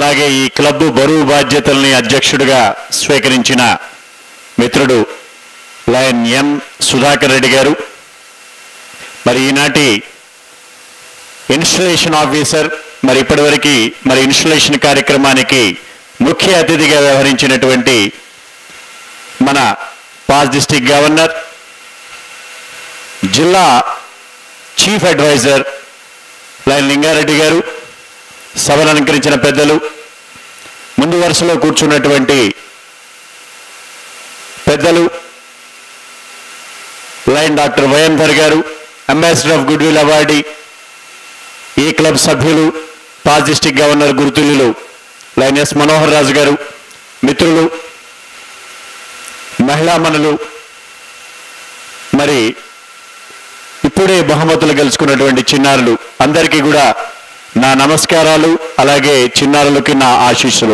అలాగే ఈ క్లబ్ బరువు బాధ్యతల్ని అధ్యక్షుడిగా స్వీకరించిన మిత్రుడు లయన్ ఎం సుధాకర్ రెడ్డి గారు మరి ఈనాటి ఇన్స్టలేషన్ ఆఫీసర్ మరి ఇప్పటివరకు మరి ఇన్స్టలేషన్ కార్యక్రమానికి ముఖ్య అతిథిగా వ్యవహరించినటువంటి మన పాస్ డిస్టిక్ గవర్నర్ జిల్లా చీఫ్ అడ్వైజర్ లైన్ లింగారెడ్డి గారు సభను అలంకరించిన పెద్దలు ముందు వరుసలో కూర్చున్నటువంటి పెద్దలు లైన్ డాక్టర్ వైఎంధర్ గారు ambassador of goodwill awardee ఈ క్లబ్ సభ్యులు పాస్ డిస్టిక్ గవర్నర్ గురుతుల్యులు లైన్ ఎస్ మనోహర్ రాజు గారు మిత్రులు మహిళామణులు మరి ఇప్పుడే బహుమతులు గెలుచుకున్నటువంటి చిన్నారులు అందరికీ కూడా నా నమస్కారాలు అలాగే చిన్నారులకి నా ఆశీస్సులు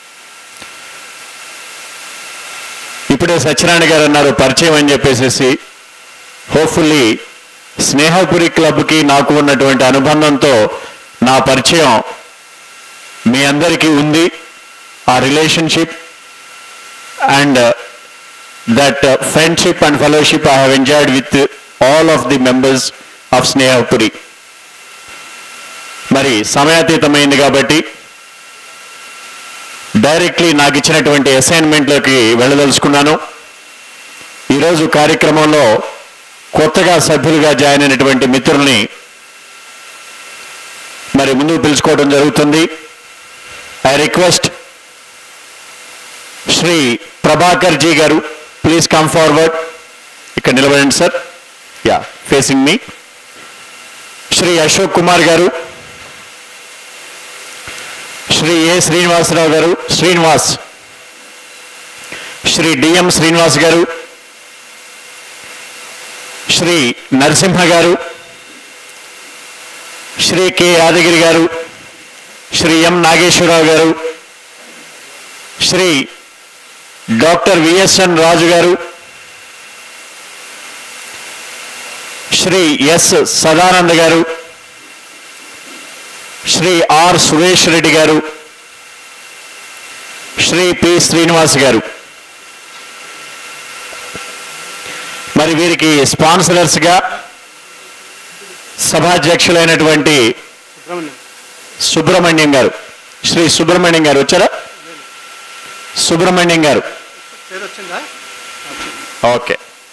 ఇప్పుడే సత్యనారాయణ గారు అన్నారు పరిచయం అని చెప్పేసి హోప్ఫుల్లీ స్నేహపురి క్లబ్కి నాకు ఉన్నటువంటి అనుబంధంతో నా పరిచయం మీ అందరికీ ఉంది ఆ relationship and that friendship and fellowship I have enjoyed with all of the members of Snehapuri మరి సమయాతీతమైంది కాబట్టి డైరెక్ట్లీ నాకు ఇచ్చినటువంటి అసైన్మెంట్లోకి వెళ్ళదలుచుకున్నాను ఈరోజు కార్యక్రమంలో కొత్తగా సభ్యులుగా జాయిన్ అయినటువంటి మిత్రుల్ని మరి ముందుకు పిలుచుకోవడం జరుగుతుంది ఐ రిక్వెస్ట్ శ్రీ ప్రభాకర్ జీ గారు ప్లీజ్ కమ్ ఫార్వర్డ్ ఇక్కడ నిలబడండి సార్ యా ఫేసింగ్ మీ శ్రీ అశోక్ కుమార్ గారు శ్రీ ఏ శ్రీనివాసరావు గారు శ్రీనివాస్ శ్రీ డిఎం శ్రీనివాస్ గారు శ్రీ నరసింహ గారు శ్రీ కె యాదగిరి గారు శ్రీ ఎం నాగేశ్వరరావు గారు శ్రీ డాక్టర్ విఎస్ఎన్ రాజు గారు శ్రీ ఎస్ సదానంద గారు శ్రీ ఆర్ సురేష్ రెడ్డి గారు శ్రీ పి శ్రీనివాస్ గారు మరి వీరికి స్పాన్సరర్స్గా సభాధ్యక్షులైనటువంటి సుబ్రహ్మణ్యం గారు శ్రీ సుబ్రహ్మణ్యం గారు వచ్చారా సుబ్రహ్మణ్యం గారు ఓకే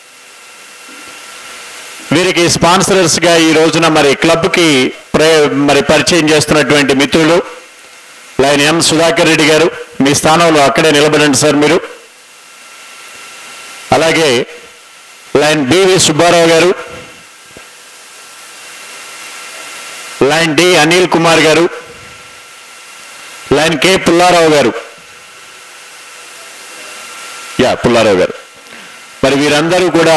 వీరికి స్పాన్సరర్స్ గా ఈ రోజున మరి క్లబ్ కి మరి పరిచయం చేస్తున్నటువంటి మిత్రులు లైన్ ఎం సుధాకర్ రెడ్డి గారు మీ స్థానంలో అక్కడే నిలబడండి సార్ మీరు అలాగే లైన్ బివి సుబ్బారావు గారు లైన్ డి అనిల్ కుమార్ గారు లైన్ కె పుల్లారావు గారు యా పుల్లారావు గారు మరి వీరందరూ కూడా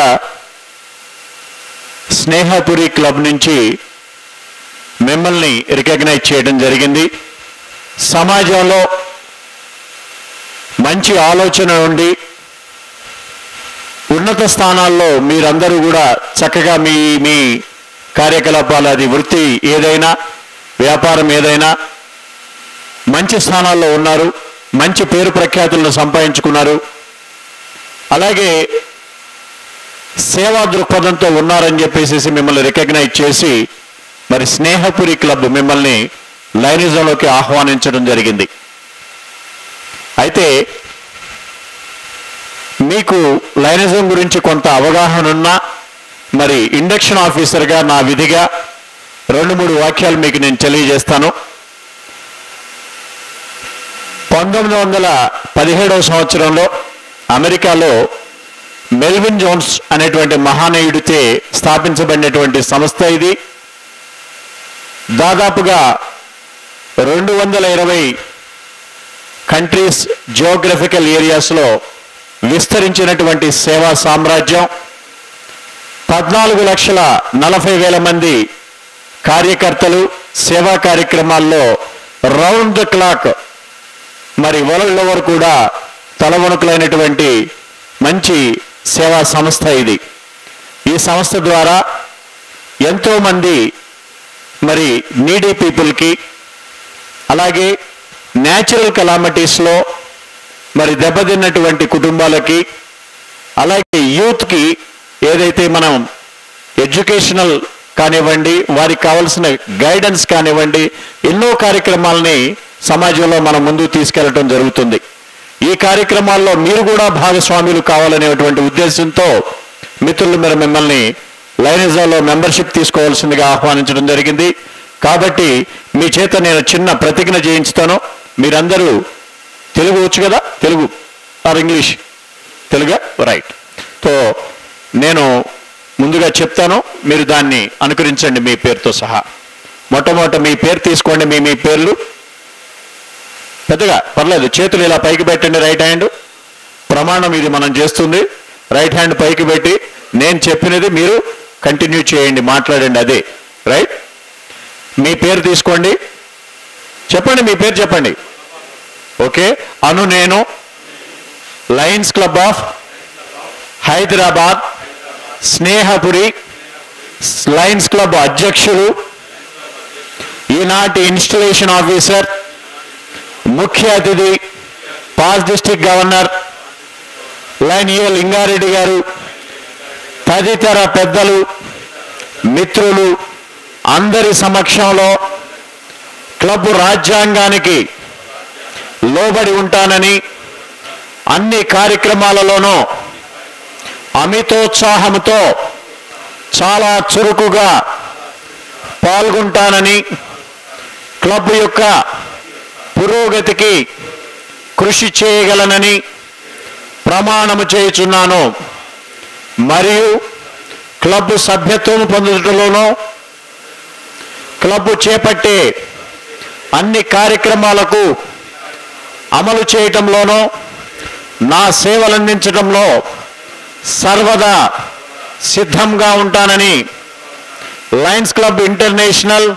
స్నేహపురి క్లబ్ నుంచి మిమ్మల్ని రికగ్నైజ్ చేయడం జరిగింది సమాజంలో మంచి ఆలోచన ఉండి ఉన్నత స్థానాల్లో మీరందరూ కూడా చక్కగా మీ మీ కార్యకలాపాలు అది వృత్తి ఏదైనా వ్యాపారం ఏదైనా మంచి స్థానాల్లో ఉన్నారు మంచి పేరు ప్రఖ్యాతులను సంపాదించుకున్నారు అలాగే సేవా దృక్పథంతో ఉన్నారని చెప్పేసి మిమ్మల్ని రికగ్నైజ్ చేసి మరి స్నేహపురి క్లబ్ మిమ్మల్ని లైనిజంలోకి ఆహ్వానించడం జరిగింది అయితే మీకు లైనిజం గురించి కొంత అవగాహన ఉన్నా మరి ఇండక్షన్ ఆఫీసర్గా నా విధిగా రెండు మూడు వాక్యాలు మీకు నేను తెలియజేస్తాను పంతొమ్మిది వందల పదిహేడవ సంవత్సరంలో అమెరికాలో మెల్విన్ జోన్స్ అనేటువంటి మహానీయుడితే స్థాపించబడినటువంటి సంస్థ ఇది దాదాపుగా రెండు వందల ఇరవై కంట్రీస్ జియోగ్రఫికల్ ఏరియాస్లో విస్తరించినటువంటి సేవా సామ్రాజ్యం పద్నాలుగు లక్షల నలభై వేల మంది కార్యకర్తలు సేవా కార్యక్రమాల్లో రౌండ్ ద క్లాక్ మరి వరల్డ్ ఓవర్ కూడా తలవణుకులైనటువంటి మంచి సేవా సంస్థ ఇది ఈ సంస్థ ద్వారా ఎంతోమంది మరి నీడీ పీపుల్కి అలాగే న్యాచురల్ కెలామిటీస్లో మరి దెబ్బతిన్నటువంటి కుటుంబాలకి అలాగే యూత్కి ఏదైతే మనం ఎడ్యుకేషనల్ కానివ్వండి వారికి కావలసిన గైడెన్స్ కానివ్వండి ఎన్నో కార్యక్రమాలని సమాజంలో మనం ముందుకు తీసుకెళ్లడం జరుగుతుంది ఈ కార్యక్రమాల్లో మీరు కూడా భాగస్వాములు కావాలనేటువంటి ఉద్దేశంతో మిత్రులు మీరు మిమ్మల్ని లైనిజాలో మెంబర్షిప్ తీసుకోవాల్సిందిగా ఆహ్వానించడం జరిగింది కాబట్టి మీ చేత నేను చిన్న ప్రతిజ్ఞ చేయించుతాను మీరందరూ తెలుగు వచ్చు కదా తెలుగు ఆర్ ఇంగ్లీష్ తెలుగా రైట్ సో నేను ముందుగా చెప్తాను మీరు దాన్ని అనుకరించండి మీ పేరుతో సహా మొట్టమొదట మీ పేరు తీసుకోండి మీ మీ పేర్లు పెద్దగా పర్లేదు చేతులు ఇలా పైకి పెట్టండి రైట్ హ్యాండ్ ప్రమాణం ఇది మనం చేస్తుంది రైట్ హ్యాండ్ పైకి పెట్టి నేను చెప్పినది మీరు కంటిన్యూ చేయండి మాట్లాడండి అదే రైట్ మీ పేరు తీసుకోండి చెప్పండి మీ పేరు చెప్పండి ఓకే అను నేను Lions Club of Hyderabad Snehapuri Lions Club అధ్యక్షులు ఈనాటి ఇన్స్టలేషన్ ఆఫీసర్ ముఖ్య అతిథి past district governor Lion A Lingareddy గారు తదితర పెద్దలు మిత్రులు అందరి సమక్షంలో క్లబ్ రాజ్యాంగానికి లోబడి ఉంటానని అన్ని కార్యక్రమాలలోనూ అమితోత్సాహంతో చాలా చురుకుగా పాల్గొంటానని క్లబ్ యొక్క పురోగతికి కృషి చేయగలనని ప్రమాణము చేయుచున్నాను మరియు క్లబ్ సభ్యత్వం పొందడంలోనూ క్లబ్ చేపట్టే అన్ని కార్యక్రమాలకు అమలు చేయటంలోనూ నా సేవలు అందించడంలో సర్వదా సిద్ధంగా ఉంటానని లయన్స్ క్లబ్ ఇంటర్నేషనల్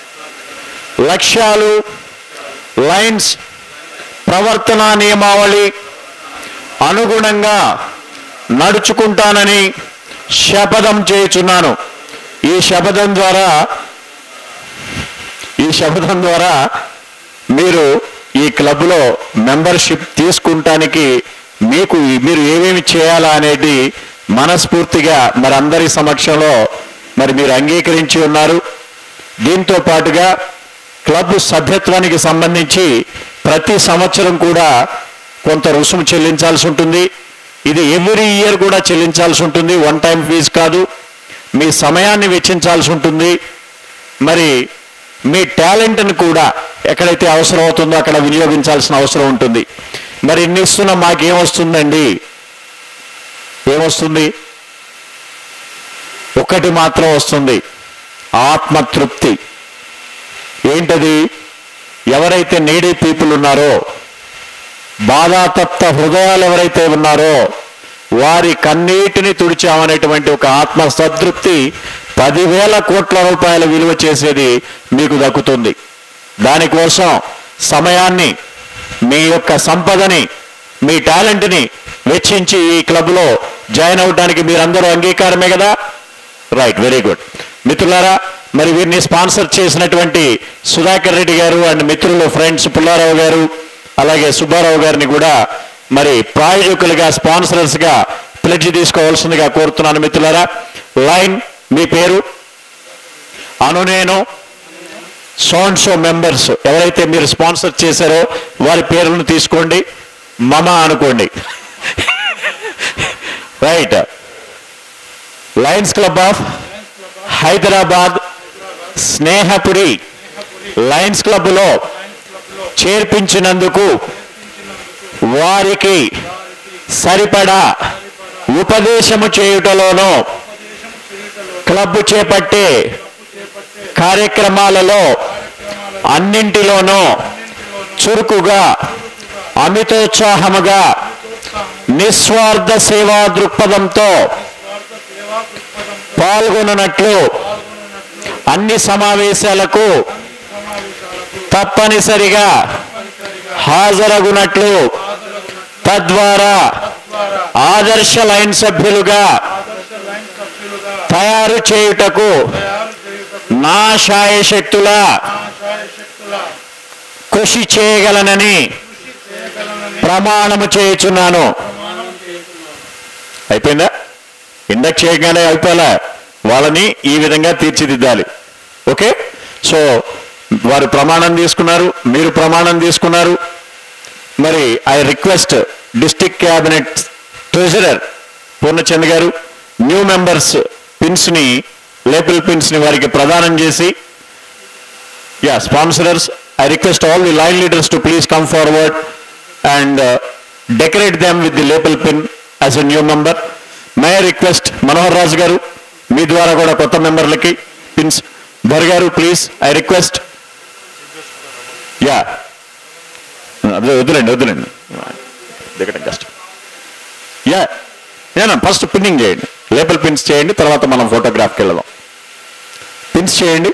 లక్ష్యాలు లయన్స్ ప్రవర్తన నియమావళి అనుగుణంగా నడుచుకుంటానని శపథం చేయుచున్నాను ఈ శపథం ద్వారా ఈ శపథం ద్వారా మీరు ఈ క్లబ్లో మెంబర్షిప్ తీసుకుంటానికి మీకు మీరు ఏమేమి చేయాలా అనేది మనస్ఫూర్తిగా మరి అందరి సమక్షంలో మరి మీరు అంగీకరించి ఉన్నారు దీంతో పాటుగా క్లబ్ సభ్యత్వానికి సంబంధించి ప్రతి సంవత్సరం కూడా కొంత రుసుము చెల్లించాల్సి ఉంటుంది ఇది ఎవ్రీ ఇయర్ కూడా చెల్లించాల్సి ఉంటుంది వన్ టైం ఫీజు కాదు మీ సమయాన్ని వెచ్చించాల్సి ఉంటుంది మరి మీ టాలెంట్ని కూడా ఎక్కడైతే అవసరం అవుతుందో అక్కడ వినియోగించాల్సిన అవసరం ఉంటుంది మరి ఇన్ని ఇస్తున్న మాకేమొస్తుందండి ఏమొస్తుంది ఒకటి మాత్రం వస్తుంది ఆత్మతృప్తి ఏంటది ఎవరైతే నీడీ పీపుల్ ఉన్నారో బాధాతప్త హృదయాలు ఎవరైతే ఉన్నారో వారి కన్నీటిని తుడిచామనేటువంటి ఒక ఆత్మ సంతృప్తి పదివేల కోట్ల రూపాయల విలువ చేసేది మీకు దక్కుతుంది దానికోసం సమయాన్ని మీ యొక్క సంపదని మీ టాలెంట్ని వెచ్చించి ఈ క్లబ్లో జాయిన్ అవడానికి మీరందరూ అంగీకారమే కదా రైట్ వెరీ గుడ్ మిత్రులారా మరి వీరిని స్పాన్సర్ చేసినటువంటి సుధాకర్ రెడ్డి గారు అండ్ మిత్రులు ఫ్రెండ్స్ పుల్లారావు గారు అలాగే సుబ్బారావు గారిని కూడా మరి ప్రాయోజకులుగా స్పాన్సరర్స్ గా ప్లెడ్జ్ తీసుకోవాల్సిందిగా కోరుతున్నాను మిత్రులారా లైన్ మీ పేరు అను నేను సోన్ షో మెంబర్స్ ఎవరైతే మీరు స్పాన్సర్ చేశారో వారి పేర్లను తీసుకోండి మమ అనుకోండి right Lions Club of Hyderabad Snehapuri Lions క్లబ్లో చేర్పించినందుకు వారికి సరిపడా ఉపదేశము చేయుటలోనూ క్లబ్ చేపట్టే కార్యక్రమాలలో అన్నింటిలోనూ చురుకుగా అమితోత్సాహముగా నిస్వార్థ సేవా దృక్పథంతో పాల్గొననట్లు అన్ని సమావేశాలకు తప్పనిసరిగా హాజరగునట్లు తద్వారా ఆదర్శ లైన్ సభ్యులుగా తయారు చేయుటకు నా శాయశక్తుల కృషి చేయగలనని ప్రమాణము చేయుచున్నాను అయిపోయిందా ఇండక్ట్ చేయగానే అయిపోలే వాళ్ళని ఈ విధంగా తీర్చిదిద్దాలి ఓకే సో వారు ప్రమాణం తీసుకున్నారు మీరు ప్రమాణం తీసుకున్నారు మరి I request district cabinet treasurer Purnachand గారు న్యూ మెంబర్స్ పిన్స్ ని లేపిల్ పిన్స్ ని వారికి ప్రదానం చేసి yeah sponsors I request all the Lion leaders to please come forward and decorate them with the lapel pin as a new member may request Manohar Raju గారు మీ ద్వారా కూడా కొత్త మెంబర్లకి పిన్స్ భర్ గారు ప్లీజ్ ఐ రిక్వెస్ట్ యా అదే వద్దులేండి వద్దులేండి దిగటం కష్టం యా నేను ఫస్ట్ పిన్నింగ్ చేయండి లేబుల్ పిన్స్ చేయండి తర్వాత మనం ఫోటోగ్రాఫ్కి వెళ్దాం పిన్స్ చేయండి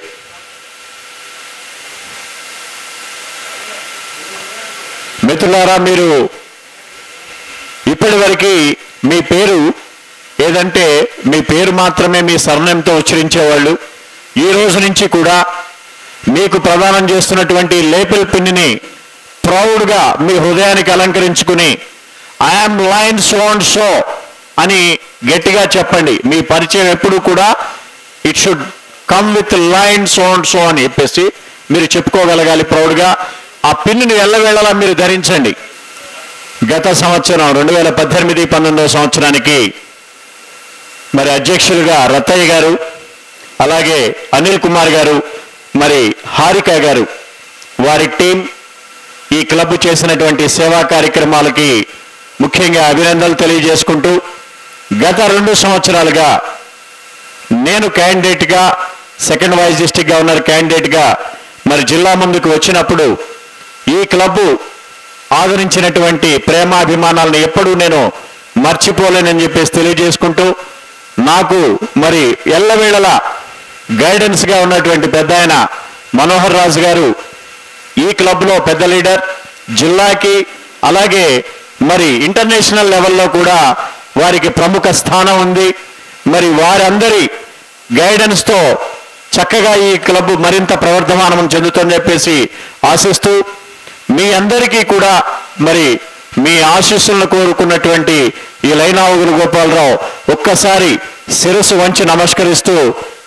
మిత్రులారా మీరు ఇప్పటి వరకు మీ పేరు ఏదంటే మీ పేరు మాత్రమే మీ సర్నేమ్తో ఉచ్చరించేవాళ్ళు ఈ రోజు నుంచి కూడా మీకు ప్రదానం చేస్తున్నటువంటి లేపిల్ పిన్ని ప్రౌడ్గా మీ హృదయానికి అలంకరించుకుని I'm Lion so and so అని గట్టిగా చెప్పండి మీ పరిచయం ఎప్పుడు కూడా it should come with Lion so and so అని చెప్పేసి మీరు చెప్పుకోగలగాలి ప్రౌడ్గా ఆ పిన్నుని ఎల్లవేళలా మీరు ధరించండి గత సంవత్సరం రెండు వేల పద్దెనిమిది పంతొమ్మిదవ సంవత్సరానికి మరి అధ్యక్షులుగా రత్తయ్య గారు అలాగే అనిల్ కుమార్ గారు మరి హారిక గారు వారి టీం ఈ క్లబ్ చేసినటువంటి సేవా కార్యక్రమాలకి ముఖ్యంగా అభినందనలు తెలియజేసుకుంటూ గత రెండు సంవత్సరాలుగా నేను క్యాండిడేట్గా సెకండ్ వైస్ డిస్టిక్ గవర్నర్ క్యాండిడేట్గా మరి జిల్లా ముందుకు వచ్చినప్పుడు ఈ క్లబ్ ఆదరించినటువంటి ప్రేమాభిమానాలను ఎప్పుడూ నేను మర్చిపోలేనని చెప్పేసి తెలియజేసుకుంటూ నాకు మరి ఎల్లవేళలా గైడెన్స్గా ఉన్నటువంటి పెద్ద ఆయన మనోహర్ రాజు గారు ఈ క్లబ్లో పెద్ద లీడర్ జిల్లాకి అలాగే మరి ఇంటర్నేషనల్ లెవెల్లో కూడా వారికి ప్రముఖ స్థానం ఉంది మరి వారందరి గైడెన్స్తో చక్కగా ఈ క్లబ్ మరింత ప్రవర్ధమానం చెందుతుందని చెప్పేసి ఆశిస్తూ మీ అందరికీ కూడా మరి మీ ఆశీస్సులను కోరుకున్నటువంటి ఈ లైనావుగులు గోపాలరావు ఒక్కసారి శిరస్సు వంచి నమస్కరిస్తూ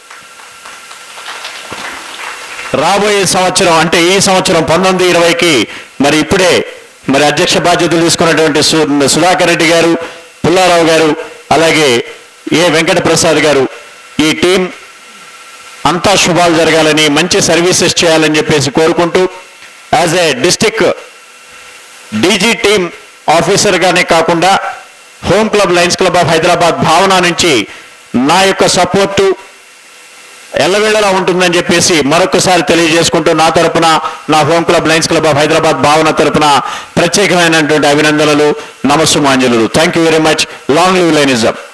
రాబోయే సంవత్సరం అంటే ఈ సంవత్సరం పంతొమ్మిది ఇరవైకి మరి ఇప్పుడే మరి అధ్యక్ష బాధ్యతలు తీసుకున్నటువంటి సు- సుధాకర్ రెడ్డి గారు పుల్లారావు గారు అలాగే ఏ వెంకట ప్రసాద్ గారు ఈ టీం అంతా శుభాలు జరగాలని మంచి సర్వీసెస్ చేయాలని చెప్పేసి కోరుకుంటూ as a district DG team ఆఫీసర్గానే కాకుండా home club Lions Club of Hyderabad Bhavana నుంచి నా యొక్క సపోర్టు ఎల్లవేళలా ఉంటుందని చెప్పేసి మరొకసారి తెలియజేసుకుంటూ నా తరపున నా home club Lions Club of Hyderabad Bhavana తరపున ప్రత్యేకమైనటువంటి అభినందనలు నమస్సుమాంజలు thank you very much long live లైనిజం